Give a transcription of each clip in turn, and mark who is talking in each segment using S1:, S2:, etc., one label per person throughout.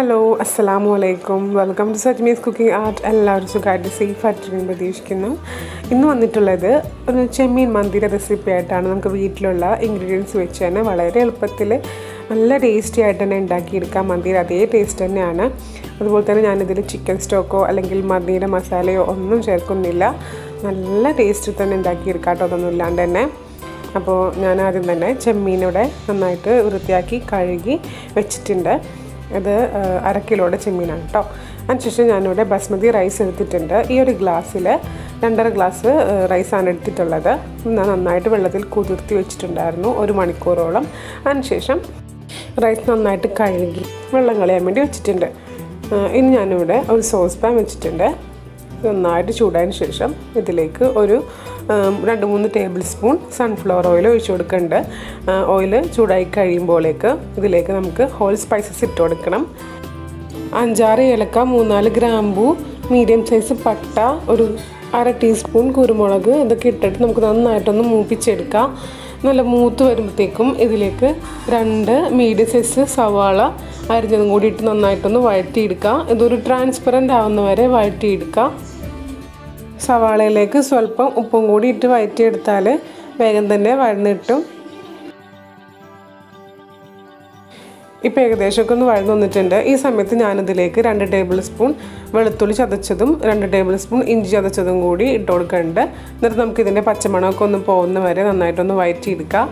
S1: hello അസ്സലാമു അലൈക്കും welcome to Sajmi's cooking art എല്ലാവരും സുഖമായിട്ട് സേഫ് ആയിട്ടിരിക്കും പ്രതീക്ഷിക്കുന്നു ഇന്ന് വന്നിട്ടുള്ളത് ഒരു ചെമ്മീൻ മന്തിയുടെ റെസിപ്പി ആയിട്ടാണ് നമുക്ക് വീട്ടിലുള്ള ഇൻഗ്രീഡിയൻസ് വെച്ച് തന്നെ വളരെ എളുപ്പത്തിൽ നല്ല ടേസ്റ്റി ആയിട്ട് തന്നെ ഉണ്ടാക്കിയെടുക്കാം മന്തിയുടെ അതേ ടേസ്റ്റ് തന്നെയാണ് അതുപോലെ തന്നെ ഞാനിതിൽ ചിക്കൻ സ്റ്റോക്കോ അല്ലെങ്കിൽ മന്തിയുടെ മസാലയോ ഒന്നും ചേർക്കുന്നില്ല നല്ല ടേസ്റ്റിൽ തന്നെ ഉണ്ടാക്കിയെടുക്കാം കേട്ടോ അതൊന്നും ഇല്ലാണ്ട് തന്നെ അപ്പോൾ ഞാൻ ആദ്യം തന്നെ ചെമ്മീനോടെ നന്നായിട്ട് വൃത്തിയാക്കി കഴുകി വെച്ചിട്ടുണ്ട് ഇത് അര കിലോയുടെ ചെമ്മീനാണ് കേട്ടോ അതിനുശേഷം ഞാനിവിടെ ബസ്മതി റൈസ് എടുത്തിട്ടുണ്ട് ഈ ഒരു ഗ്ലാസ്സിൽ രണ്ടര ഗ്ലാസ് റൈസാണ് എടുത്തിട്ടുള്ളത് ഞാൻ നന്നായിട്ട് വെള്ളത്തിൽ കുതിർത്തി വെച്ചിട്ടുണ്ടായിരുന്നു ഒരു മണിക്കൂറോളം അതിനുശേഷം റൈസ് നന്നായിട്ട് കഴുകി വെള്ളം കളയാൻ വേണ്ടി വെച്ചിട്ടുണ്ട് ഇനി ഞാനിവിടെ ഒരു സോസ് പാൻ വെച്ചിട്ടുണ്ട് നന്നായിട്ട് ചൂടായതിന് ശേഷം ഇതിലേക്ക് ഒരു രണ്ട് മൂന്ന് ടേബിൾ സ്പൂൺ സൺഫ്ലവർ ഓയിൽ ഒഴിച്ചു കൊടുക്കുന്നുണ്ട് ഓയിൽ ചൂടായി കഴിയുമ്പോഴേക്ക് ഇതിലേക്ക് നമുക്ക് ഹോൾ സ്പൈസസ് ഇട്ട് കൊടുക്കണം അഞ്ചാറ് ഏലക്ക മൂന്നാല് ഗ്രാമ്പു മീഡിയം സൈസ് പട്ട ഒരു അര ടീസ്പൂൺ കുരുമുളക് ഇതൊക്കെ ഇട്ടിട്ട് നമുക്ക് നന്നായിട്ടൊന്ന് മൂപ്പിച്ചെടുക്കാം നല്ല മൂത്ത് വരുമ്പോഴത്തേക്കും ഇതിലേക്ക് രണ്ട് മീഡിയം സൈസ് സവാള അരിഞ്ഞതും കൂടി ഇട്ട് നന്നായിട്ടൊന്ന് വഴറ്റിയെടുക്കുക ഇതൊരു ട്രാൻസ്പെറൻ്റ് ആവുന്ന വരെ വഴറ്റിയെടുക്കുക സവാളയിലേക്ക് സ്വല്പം ഉപ്പും കൂടി ഇട്ട് വഴറ്റിയെടുത്താൽ വേഗം തന്നെ വഴന്ന് കിട്ടും ഇപ്പോൾ ഏകദേശമൊക്കെ ഒന്ന് വഴന്നു വന്നിട്ടുണ്ട് ഈ സമയത്ത് ഞാനിതിലേക്ക് രണ്ട് ടേബിൾ സ്പൂൺ വെളുത്തുള്ളി ചതച്ചതും രണ്ട് ടേബിൾ സ്പൂൺ ഇഞ്ചി ചതച്ചതും കൂടി ഇട്ട് കൊടുക്കുന്നുണ്ട് എന്നിട്ട് നമുക്കിതിൻ്റെ പച്ചമണമൊക്കെ ഒന്ന് പോകുന്ന വരെ നന്നായിട്ടൊന്ന് വഴറ്റിയെടുക്കാം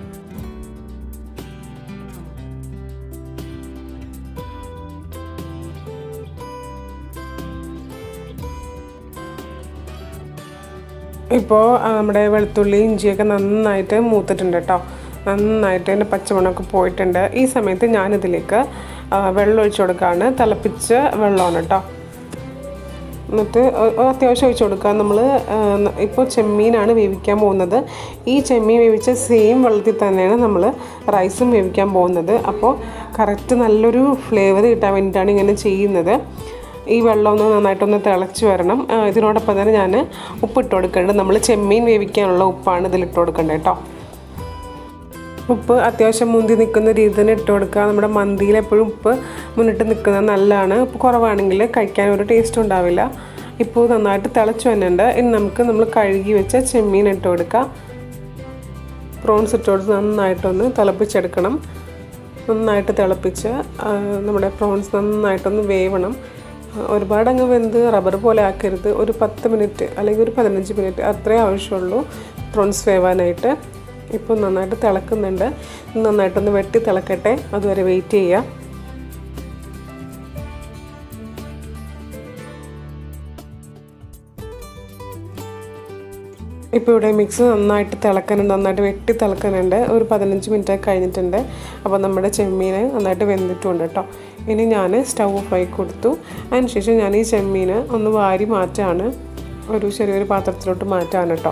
S1: ഇപ്പോൾ നമ്മുടെ വെളുത്തുള്ളി ഇഞ്ചിയൊക്കെ നന്നായിട്ട് മൂത്തിട്ടുണ്ട് കേട്ടോ നന്നായിട്ട് അതിൻ്റെ പച്ചമണമൊക്കെ പോയിട്ടുണ്ട് ഈ സമയത്ത് ഞാനിതിലേക്ക് വെള്ളം ഒഴിച്ചു കൊടുക്കുകയാണ് തിളപ്പിച്ച വെള്ളമാണ് കേട്ടോ എന്നിട്ട് അത്യാവശ്യം ഒഴിച്ചു കൊടുക്കുക നമ്മൾ ഇപ്പോൾ ചെമ്മീനാണ് വേവിക്കാൻ പോകുന്നത് ഈ ചെമ്മീൻ വേവിച്ച സെയിം വെള്ളത്തിൽ തന്നെയാണ് നമ്മൾ റൈസും വേവിക്കാൻ പോകുന്നത് അപ്പോൾ കറക്റ്റ് നല്ലൊരു ഫ്ലേവർ കിട്ടാൻ വേണ്ടിയിട്ടാണ് ഇങ്ങനെ ചെയ്യുന്നത് ഈ വെള്ളം ഒന്ന് നന്നായിട്ടൊന്ന് തിളച്ച് വരണം ഇതിനോടൊപ്പം തന്നെ ഞാൻ ഉപ്പിട്ട് കൊടുക്കേണ്ടത് നമ്മൾ ചെമ്മീൻ വേവിക്കാനുള്ള ഉപ്പാണ് ഇതിലിട്ട് കൊടുക്കേണ്ടത് കേട്ടോ ഉപ്പ് അത്യാവശ്യം മുന്തി നിൽക്കുന്ന രീതി തന്നെ ഇട്ട് കൊടുക്കുക നമ്മുടെ മന്തിയിൽ എപ്പോഴും ഉപ്പ് മുന്നിട്ട് നിൽക്കുന്നത് നല്ലതാണ് ഉപ്പ് കുറവാണെങ്കിൽ കഴിക്കാൻ ഒരു ടേസ്റ്റ് ഉണ്ടാവില്ല ഇപ്പോൾ നന്നായിട്ട് തിളച്ച് വന്നിട്ടുണ്ട് ഇനി നമുക്ക് നമ്മൾ കഴുകി വെച്ച ചെമ്മീൻ ഇട്ട് കൊടുക്കുക പ്രോൺസ് ഇട്ട് കൊടുത്ത് നന്നായിട്ടൊന്ന് തിളപ്പിച്ചെടുക്കണം നന്നായിട്ട് തിളപ്പിച്ച് നമ്മുടെ പ്രോൺസ് നന്നായിട്ടൊന്ന് വേവണം ഒരുപാട് അങ്ങ് വെന്ത് റബ്ബർ പോലെ ആക്കരുത് ഒരു പത്ത് മിനിറ്റ് അല്ലെങ്കിൽ ഒരു പതിനഞ്ച് മിനിറ്റ് അത്രേ ആവശ്യമുള്ളൂ പ്രോൺസ് വേവാനായിട്ട് ഇപ്പോൾ നന്നായിട്ട് തിളക്കുന്നുണ്ട് നന്നായിട്ടൊന്ന് വെട്ടി തിളക്കട്ടെ അതുവരെ വെയിറ്റ് ചെയ്യുക ഇപ്പോൾ ഇവിടെ മിക്സ് നന്നായിട്ട് തിളക്കാനുണ്ട് നന്നായിട്ട് വെട്ടി തിളക്കാനുണ്ട് ഒരു പതിനഞ്ച് മിനിറ്റ് കഴിഞ്ഞിട്ടുണ്ട് അപ്പോൾ നമ്മുടെ ചെമ്മീൻ നന്നായിട്ട് വെന്തിട്ടുണ്ട് കേട്ടോ ഇനി ഞാൻ സ്റ്റൗ ഓഫ് ആയി കൊടുത്തു അതിനുശേഷം ഞാൻ ഈ ചെമ്മീൻ ഒന്ന് വാരി മാറ്റാണ് ഒരു ചെറിയൊരു പാത്രത്തിലോട്ട് മാറ്റാണ് കേട്ടോ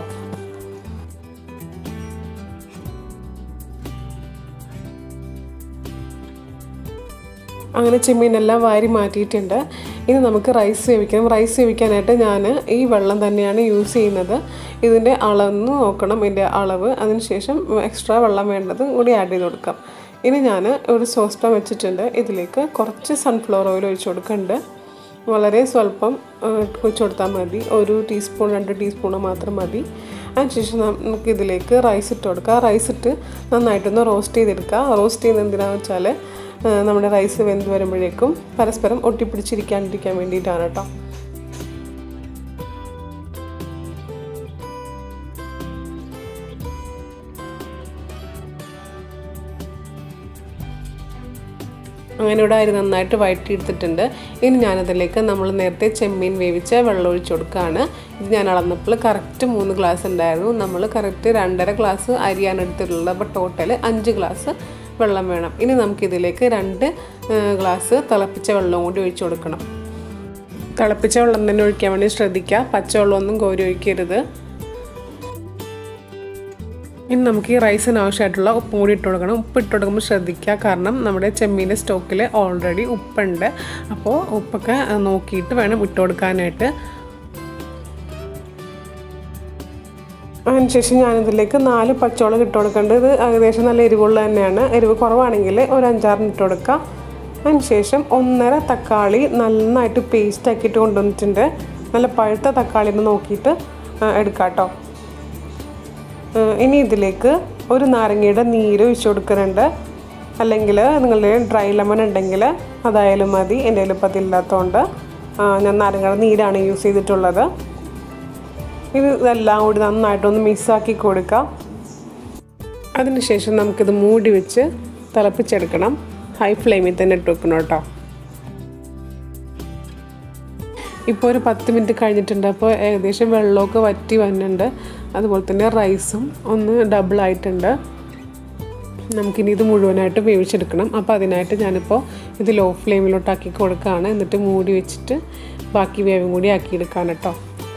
S1: അങ്ങനെ ചെമ്മീനെല്ലാം വാരി മാറ്റിയിട്ടുണ്ട് ഇനി നമുക്ക് റൈസ് വേവിക്കണം റൈസ് വേവിക്കാനായിട്ട് ഞാൻ ഈ വെള്ളം തന്നെയാണ് യൂസ് ചെയ്യുന്നത് ഇതിൻ്റെ അളന്ന് നോക്കണം ഇതിൻ്റെ അളവ് അതിനുശേഷം എക്സ്ട്രാ വെള്ളം വേണ്ടത് കൂടി ആഡ് ചെയ്ത് കൊടുക്കാം ഇനി ഞാൻ ഒരു സോസ് പാൻ വെച്ചിട്ടുണ്ട് ഇതിലേക്ക് കുറച്ച് സൺഫ്ലവർ ഓയിൽ ഒഴിച്ച് കൊടുക്കുന്നുണ്ട് വളരെ സ്വല്പം ഒഴിച്ചു കൊടുത്താൽ മതി ഒരു ടീസ്പൂൺ രണ്ട് ടീസ്പൂണ് മാത്രം മതി അതിനുശേഷം നമുക്ക് ഇതിലേക്ക് റൈസ് ഇട്ട് കൊടുക്കുക റൈസ് ഇട്ട് നന്നായിട്ടൊന്ന് റോസ്റ്റ് ചെയ്തെടുക്കുക റോസ്റ്റ് ചെയ്യുന്നത് എന്തിനാണെന്ന് വെച്ചാൽ നമ്മുടെ റൈസ് വെന്ത് വരുമ്പോഴേക്കും പരസ്പരം ഒട്ടിപ്പിടിച്ചിരിക്കാണ്ടിരിക്കാൻ വേണ്ടിയിട്ടാണ് കേട്ടോ അങ്ങനെ ഇവിടെ അരി നന്നായിട്ട് വഴറ്റിയെടുത്തിട്ടുണ്ട് ഇനി ഞാനതിലേക്ക് നമ്മൾ നേരത്തെ ചെമ്മീൻ വേവിച്ച വെള്ളം ഒഴിച്ചു കൊടുക്കുകയാണ് ഇത് ഞാൻ അളന്നപ്പോൾ കറക്റ്റ് മൂന്ന് ഗ്ലാസ് ഉണ്ടായിരുന്നു നമ്മൾ കറക്റ്റ് രണ്ടര ഗ്ലാസ് അരിയാണ് എടുത്തിട്ടുള്ളത് അപ്പോൾ ടോട്ടൽ അഞ്ച് ഗ്ലാസ് വെള്ളം വേണം ഇനി നമുക്കിതിലേക്ക് രണ്ട് ഗ്ലാസ് തിളപ്പിച്ച വെള്ളം കൂടി ഒഴിച്ചു കൊടുക്കണം തിളപ്പിച്ച വെള്ളം തന്നെ ഒഴിക്കാൻ വേണ്ടി ശ്രദ്ധിക്കുക പച്ചവെള്ളമൊന്നും കോരി ഒഴിക്കരുത് ഇനി നമുക്ക് ഈ റൈസിന് ആവശ്യമായിട്ടുള്ള ഉപ്പും കൂടി ഇട്ട് കൊടുക്കണം ഉപ്പ് ഇട്ട് കൊടുക്കുമ്പോൾ ശ്രദ്ധിക്കുക കാരണം നമ്മുടെ ചെമ്മീൻ്റെ സ്റ്റോക്കിൽ ഓൾറെഡി ഉപ്പുണ്ട് അപ്പോൾ ഉപ്പൊക്കെ നോക്കിയിട്ട് വേണം ഇട്ട് കൊടുക്കാനായിട്ട് അതിനുശേഷം ഞാനിതിലേക്ക് നാല് പച്ചമുളക് ഇട്ട് കൊടുക്കേണ്ടത് ഇത് ഏകദേശം നല്ല എരിവുള്ള തന്നെയാണ് എരിവ് കുറവാണെങ്കിൽ ഒരു അഞ്ചാറിന് ഇട്ട് കൊടുക്കാം അതിന് ശേഷം ഒന്നര തക്കാളി നന്നായിട്ട് പേസ്റ്റ് ആക്കിയിട്ട് കൊണ്ടുവന്നിട്ടുണ്ട് നല്ല പഴുത്ത തക്കാളി എന്ന് നോക്കിയിട്ട് എടുക്കാം കേട്ടോ ഇനി ഇതിലേക്ക് ഒരു നാരങ്ങയുടെ നീര് ഒഴിച്ചു കൊടുക്കുന്നുണ്ട് അല്ലെങ്കിൽ നിങ്ങളുടെ ഡ്രൈ ലെമൺ ഉണ്ടെങ്കിൽ അതായാലും മതി എൻ്റെ കയ്യിൽ ഇപ്പം അതില്ലാത്തതുകൊണ്ട് ഞാൻ നാരങ്ങയുടെ നീരാണ് യൂസ് ചെയ്തിട്ടുള്ളത് ഇത് ഇതെല്ലാം കൂടി നന്നായിട്ടൊന്ന് മിക്സാക്കി കൊടുക്കാം അതിനുശേഷം നമുക്കിത് മൂടി വെച്ച് തിളപ്പിച്ചെടുക്കണം ഹൈ ഫ്ലെയിമിൽ തന്നെ ഇട്ട് വെക്കണം കേട്ടോ ഇപ്പോൾ ഒരു പത്ത് മിനിറ്റ് കഴിഞ്ഞിട്ടുണ്ട് അപ്പോൾ ഏകദേശം വെള്ളമൊക്കെ വറ്റി വന്നിട്ടുണ്ട് അതുപോലെ തന്നെ റൈസും ഒന്ന് ഡബിൾ ആയിട്ടുണ്ട് നമുക്കിനി ഇത് മുഴുവനായിട്ട് വേവിച്ചെടുക്കണം അപ്പോൾ അതിനായിട്ട് ഞാനിപ്പോൾ ഇത് ലോ ഫ്ലെയിമിലോട്ടാക്കി കൊടുക്കുകയാണ് എന്നിട്ട് മൂടി വെച്ചിട്ട് ബാക്കി വേവും കൂടി ആക്കിയെടുക്കാൻ കേട്ടോ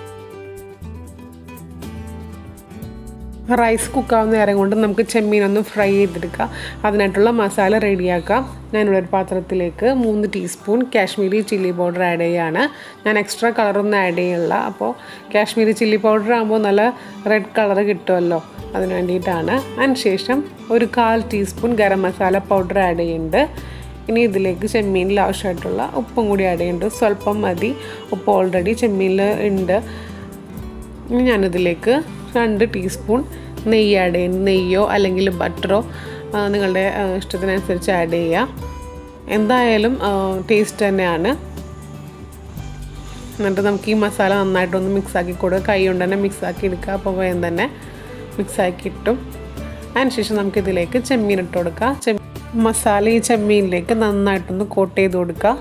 S1: റൈസ് കുക്കാവുന്ന നേരം കൊണ്ട് നമുക്ക് ചെമ്മീനൊന്ന് ഫ്രൈ ചെയ്തെടുക്കാം അതിനായിട്ടുള്ള മസാല റെഡിയാക്കാം ഞാനിവിടെ ഒരു പാത്രത്തിലേക്ക് മൂന്ന് teaspoon Kashmiri chilli powder add ചെയ്യുകയാണ് ഞാൻ എക്സ്ട്രാ കളറൊന്നും ആഡ് ചെയ്യില്ല അപ്പോൾ കാശ്മീരി ചില്ലി പൗഡർ ആകുമ്പോൾ നല്ല റെഡ് കളർ കിട്ടുമല്ലോ അതിന് വേണ്ടിയിട്ടാണ് അതിനുശേഷം ഒരു കാൽ teaspoon garam masala powder add ചെയ്യുന്നുണ്ട് ഇനി ഇതിലേക്ക് ചെമ്മീനിൽ ആവശ്യമായിട്ടുള്ള ഉപ്പും കൂടി ആഡ് ചെയ്യുന്നുണ്ട് സ്വല്പം മതി ഉപ്പ് ഓൾറെഡി ചെമ്മീനിൽ ഉണ്ട് ഇനി ഞാനിതിലേക്ക് രണ്ട് ടീസ്പൂൺ നെയ്യ് ആഡ് ചെയ്യുന്നു നെയ്യോ അല്ലെങ്കിൽ ബട്ടറോ നിങ്ങളുടെ ഇഷ്ടത്തിനനുസരിച്ച് ആഡ് ചെയ്യുക എന്തായാലും ടേസ്റ്റ് തന്നെയാണ് എന്നിട്ട് നമുക്ക് ഈ മസാല നന്നായിട്ടൊന്ന് മിക്സാക്കി കൊടുക്കുക കൈ കൊണ്ട് തന്നെ മിക്സാക്കി എടുക്കുക അപ്പോൾ വേഗം തന്നെ മിക്സാക്കി കിട്ടും അതിനുശേഷം നമുക്കിതിലേക്ക് ചെമ്മീൻ ഇട്ട് കൊടുക്കുക ചെമ്മീൻ മസാല ഈ ചെമ്മീനിലേക്ക് നന്നായിട്ടൊന്ന് കോട്ട് ചെയ്ത് കൊടുക്കുക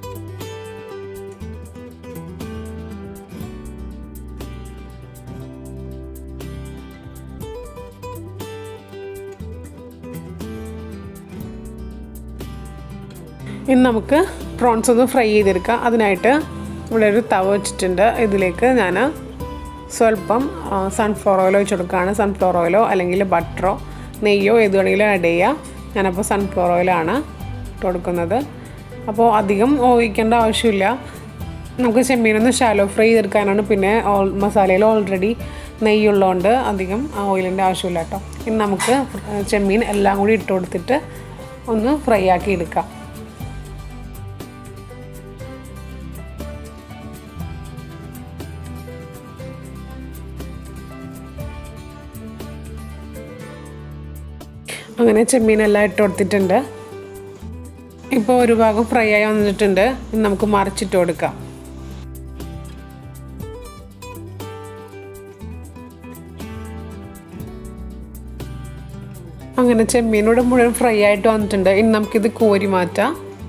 S1: ഇനി നമുക്ക് പ്രോൺസ് ഒന്ന് ഫ്രൈ ചെയ്തെടുക്കാം അതിനായിട്ട് ഇവിടെ ഒരു തവ വെച്ചിട്ടുണ്ട് ഇതിലേക്ക് ഞാൻ സ്വല്പം സൺഫ്ലവർ ഓയിൽ ഒഴിച്ച് കൊടുക്കുകയാണ് സൺഫ്ലവർ ഓയിലോ അല്ലെങ്കിൽ ബട്ടറോ നെയ്യോ ഏത് വേണമെങ്കിലും ആഡ് ചെയ്യാം ഞാനപ്പോൾ സൺഫ്ലവർ ഓയിലാണ് ഇട്ട് കൊടുക്കുന്നത് അപ്പോൾ അധികം ഒഴിക്കേണ്ട ആവശ്യമില്ല നമുക്ക് ചെമ്മീനൊന്ന് ഷാലോ ഫ്രൈ ചെയ്തെടുക്കാനാണ് പിന്നെ ഓൾ മസാലയിൽ ഓൾറെഡി നെയ്യുള്ളതുകൊണ്ട് അധികം ഓയിലിൻ്റെ ആവശ്യമില്ല കേട്ടോ ഇനി നമുക്ക് ചെമ്മീൻ എല്ലാം കൂടി ഇട്ട് കൊടുത്തിട്ട് ഒന്ന് ഫ്രൈ ആക്കി എടുക്കാം അങ്ങനെ ചെമ്മീനെല്ലാം ഇട്ട് കൊടുത്തിട്ടുണ്ട് ഇപ്പോൾ ഒരു ഭാഗം ഫ്രൈ ആയി വന്നിട്ടുണ്ട് ഇനി നമുക്ക് മറിച്ചിട്ട് കൊടുക്കാം അങ്ങനെ ചെമ്മീനോട് മുഴുവൻ ഫ്രൈ ആയിട്ട് വന്നിട്ടുണ്ട് ഇനി നമുക്കിത് കോരി മാറ്റാം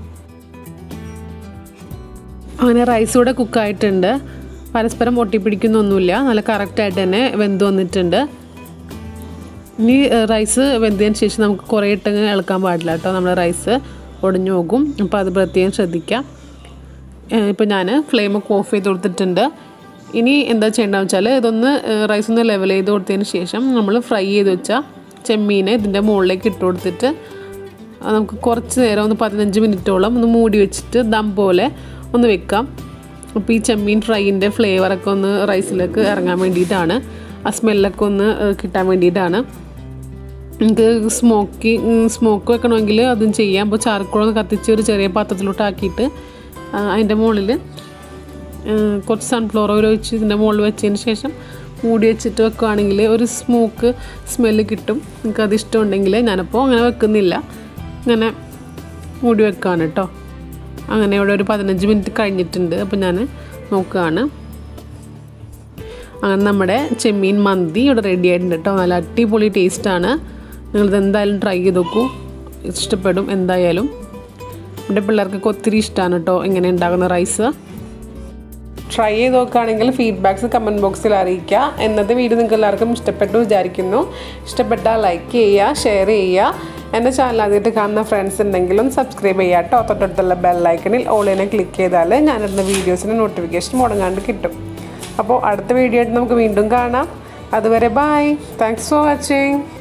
S1: അങ്ങനെ റൈസ് കൂടെ കുക്കായിട്ടുണ്ട് പരസ്പരം ഒട്ടിപ്പിടിക്കുന്നൊന്നുമില്ല നല്ല കറക്റ്റായിട്ട് തന്നെ വെന്ത് വന്നിട്ടുണ്ട് ഇനി റൈസ് വെന്തതിന് ശേഷം നമുക്ക് കുറേ ഇട്ടങ്ങ് ഇളക്കാൻ പാടില്ല കേട്ടോ നമ്മൾ റൈസ് ഉടഞ്ഞു പോകും അപ്പോൾ അത് പ്രത്യേകം ശ്രദ്ധിക്കാം ഇപ്പോൾ ഞാൻ ഫ്ലെയിമൊക്കെ ഓഫ് ചെയ്ത് കൊടുത്തിട്ടുണ്ട് ഇനി എന്താ ചെയ്യേണ്ടതെന്ന് വെച്ചാൽ ഇതൊന്ന് റൈസ് ഒന്ന് ലെവൽ ചെയ്ത് കൊടുത്തതിന് ശേഷം നമ്മൾ ഫ്രൈ ചെയ്ത് വെച്ച ചെമ്മീനെ ഇതിൻ്റെ മുകളിലേക്ക് ഇട്ട് കൊടുത്തിട്ട് നമുക്ക് കുറച്ച് നേരം ഒന്ന് പതിനഞ്ച് മിനിറ്റോളം ഒന്ന് മൂടി വെച്ചിട്ട് ദം പോലെ ഒന്ന് വെക്കാം അപ്പോൾ ഈ ചെമ്മീൻ ഫ്രൈൻ്റെ ഫ്ലേവറൊക്കെ ഒന്ന് റൈസിലേക്ക് ഇറങ്ങാൻ വേണ്ടിയിട്ടാണ് ആ സ്മെല്ലൊക്കെ ഒന്ന് കിട്ടാൻ വേണ്ടിയിട്ടാണ് നമുക്ക് സ്മോക്കി സ്മോക്ക് വെക്കണമെങ്കിൽ അതും ചെയ്യാം അപ്പോൾ ചാർക്കോളൊന്ന് കത്തിച്ച് ഒരു ചെറിയ പാത്രത്തിലോട്ട് ആക്കിയിട്ട് അതിൻ്റെ മുകളിൽ കുറച്ച് സൺഫ്ലവർ ഓയിൽ ഒഴിച്ച് ഇതിൻ്റെ മുകളിൽ വെച്ചതിന് ശേഷം മൂടി വെച്ചിട്ട് വെക്കുകയാണെങ്കിൽ ഒരു സ്മോക്ക് സ്മെല്ല് കിട്ടും നിങ്ങൾക്ക് അത് ഇഷ്ടമുണ്ടെങ്കിൽ ഞാനപ്പോൾ അങ്ങനെ വെക്കുന്നില്ല ഇങ്ങനെ മൂടി വെക്കുകയാണ് കേട്ടോ അങ്ങനെ ഇവിടെ ഒരു പതിനഞ്ച് മിനിറ്റ് കഴിഞ്ഞിട്ടുണ്ട് അപ്പോൾ ഞാൻ നോക്കുകയാണ് അങ്ങനെ നമ്മുടെ ചെമ്മീൻ മന്തി ഇവിടെ റെഡി ആയിട്ടുണ്ട് കേട്ടോ നല്ല അടിപൊളി ടേസ്റ്റാണ് നിങ്ങളിത് എന്തായാലും ട്രൈ ചെയ്ത് നോക്കൂ ഇഷ്ടപ്പെടും എന്തായാലും എൻ്റെ പിള്ളേർക്കൊക്കെ ഒത്തിരി ഇഷ്ടമാണ് കേട്ടോ ഇങ്ങനെ ഉണ്ടാകുന്ന റൈസ് ട്രൈ ചെയ്ത് നോക്കുകയാണെങ്കിൽ ഫീഡ്ബാക്ക്സ് കമൻറ്റ് ബോക്സിൽ അറിയിക്കുക എന്നത്തെ വീഡിയോ നിങ്ങൾക്ക് എല്ലാവർക്കും ഇഷ്ടപ്പെട്ടു വിചാരിക്കുന്നു ഇഷ്ടപ്പെട്ടാൽ ലൈക്ക് ചെയ്യുക ഷെയർ ചെയ്യുക എൻ്റെ ചാനൽ ആദ്യമായിട്ട് കാണുന്ന ഫ്രണ്ട്സ് ഉണ്ടെങ്കിലും സബ്സ്ക്രൈബ് ചെയ്യുക കേട്ടോ തൊട്ടടുത്തുള്ള ബെല്ലൈക്കണിൽ ഓളിനെ ക്ലിക്ക് ചെയ്താൽ ഞാനിടുന്ന വീഡിയോസിന് നോട്ടിഫിക്കേഷൻ മുടങ്ങാണ്ട് കിട്ടും അപ്പോൾ അടുത്ത വീഡിയോ ആയിട്ട് നമുക്ക് വീണ്ടും കാണാം അതുവരെ ബായ് താങ്ക്സ് ഫോർ വാച്ചിങ്